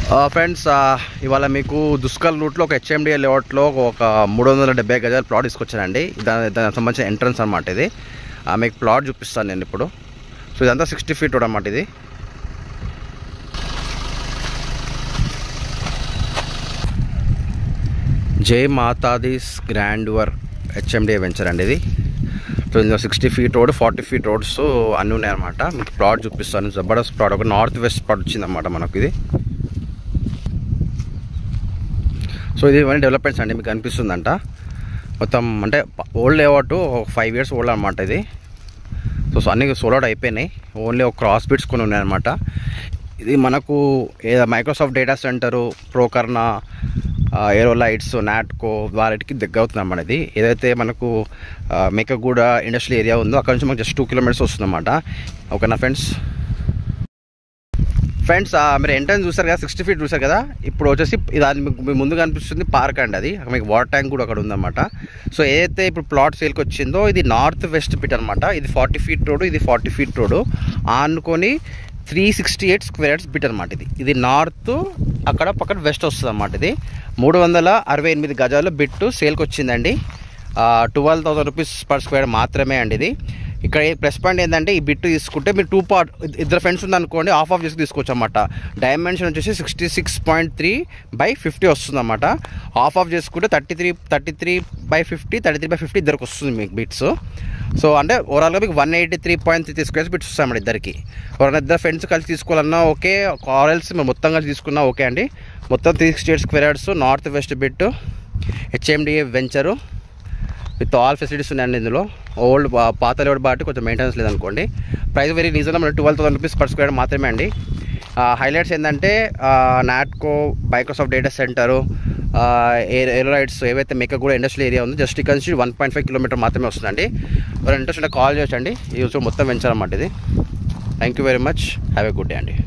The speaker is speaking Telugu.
ఫ్రెండ్స్ ఇవాళ మీకు దుస్కల్ రూట్లో ఒక హెచ్ఎండిఏ లేఅవుట్లో ఒక మూడు వందల డెబ్బై గజాల ప్లాట్ తీసుకొచ్చానండి దాని దానికి సంబంధించిన ఎంట్రన్స్ అనమాట ఇది ఆ, మీకు ప్లాట్ చూపిస్తాను నేను ఇప్పుడు సో ఇదంతా సిక్స్టీ ఫీట్ రోడ్ అనమాట ఇది జై మాతాదీస్ గ్రాండ్వర్ హెచ్ఎండిఏ వెంచర్ అండి ఇది సో ఇందులో sixty feet road forty feet roads అన్నీ ఉన్నాయన్నమాట మీకు ప్లాట్ చూపిస్తాను జబర్దస్త్ ప్లాట్ ఒక నార్త్ వెస్ట్ ప్లాట్ వచ్చిందన్నమాట మనకు ఇది సో ఇది ఇవన్నీ డెవలప్మెంట్స్ అండి మీకు అనిపిస్తుందంట మొత్తం అంటే old layout five years old అనమాట ఇది సో సో అన్ని సోల్డ్ అవుట్ అయిపోయినాయి ఓన్లీ ఒక క్రాస్ బిట్స్ కొన్ని ఉన్నాయన్నమాట ఇది మనకు ఏదో మైక్రోసాఫ్ట్ డేటా సెంటరు ప్రోకర్నా ఏరో లైట్స్ నాట్కో వాటికి దగ్గర అవుతుంది అన్నమాట ఇది ఏదైతే మనకు మేకగూడ ఇండస్ట్రియల్ ఏరియా ఉందో అక్కడ నుంచి మనకు జస్ట్ టూ కిలోమీటర్స్ వస్తుందన్నమాట ఓకేనా ఫ్రెండ్స్ ఫ్రెండ్స్ ఆ, మీరు ఎంట్రన్స్ చూసారు కదా సిక్స్టీ ఫీట్ చూసారు కదా ఇప్పుడు వచ్చేసి ఇది అది మీకు మీ ముందు కనిపిస్తుంది పార్క్ అండి అది అక్కడ మీకు వాటర్ ట్యాంక్ కూడా అక్కడ ఉందన్నమాట సో ఏదైతే ఇప్పుడు ప్లాట్ సేల్కి వచ్చిందో ఇది నార్త్ వెస్ట్ పిట్ అనమాట ఇది ఫార్టీ ఫీట్ రోడ్ ఇది ఫార్టీ ఫీట్ రోడ్ ఆనుకొని three sixty eight squares bit అనమాట ఇది ఇది నార్త్ అక్కడ పక్కన వెస్ట్ వస్తుంది అనమాట ఇది మూడు వందల అరవై ఎనిమిది గజాలు బిట్టు సేల్కి వచ్చిందండి twelve thousand rupees per square మాత్రమే అండి ఇది ఇక్కడ ప్లస్ పాయింట్ ఏంటంటే ఈ బిట్ తీసుకుంటే మీరు టూ పార్ట్ ఇద్దరు ఫ్రెండ్స్ ఉందనుకోండి ఆఫ్ ఆఫ్ చేసి తీసుకోవచ్చు అనమాట డైమెన్షన్ వచ్చేసి sixty six point three by fifty వస్తుంది అనమాట ఆఫ్ ఆఫ్ చేసుకుంటే thirty three thirty three by fifty thirty three by fifty ఇద్దరికి వస్తుంది మీకు బిట్స్ సో అంటే ఓవరాల్గా మీకు one eighty three point three తీసుకునేసి బిట్స్ వస్తాయి అన్నమాట ఇద్దరికి ఎవరైనా ఇద్దరు ఫ్రెండ్స్ కలిసి తీసుకోవాలన్నా ఓకే కారల్స్ మీరు మొత్తం కలిసి తీసుకున్నా ఓకే అండి మొత్తం three sixty eight square yards north west bit HMDA venture with all facilities ఉన్నాయండి ఇందులో ఓల్డ్ పాత లేవడ్ బాటి కొంచెం మెయింటెనెన్స్ లేదనుకోండి price very reasonable twelve thousand rupees per square మాత్రమే అండి హైలైట్స్ ఏంటంటే Natco Microsoft data centre aero lights ఏవైతే మేక కూడా ఇండస్ట్రియల్ ఏరియా ఉందో జస్ట్ ఇక్కడ నుంచి వన్ పాయింట్ ఫైవ్ కిలోమీటర్ మాత్రమే వస్తుందండి ఎవరైనా ఇంట్రెస్ట్ ఉంటే కాల్ చేయొచ్చండి ఈ రోజు మొత్తం పెంచాలన్నమాట ఇది thank you very much have a good day అండి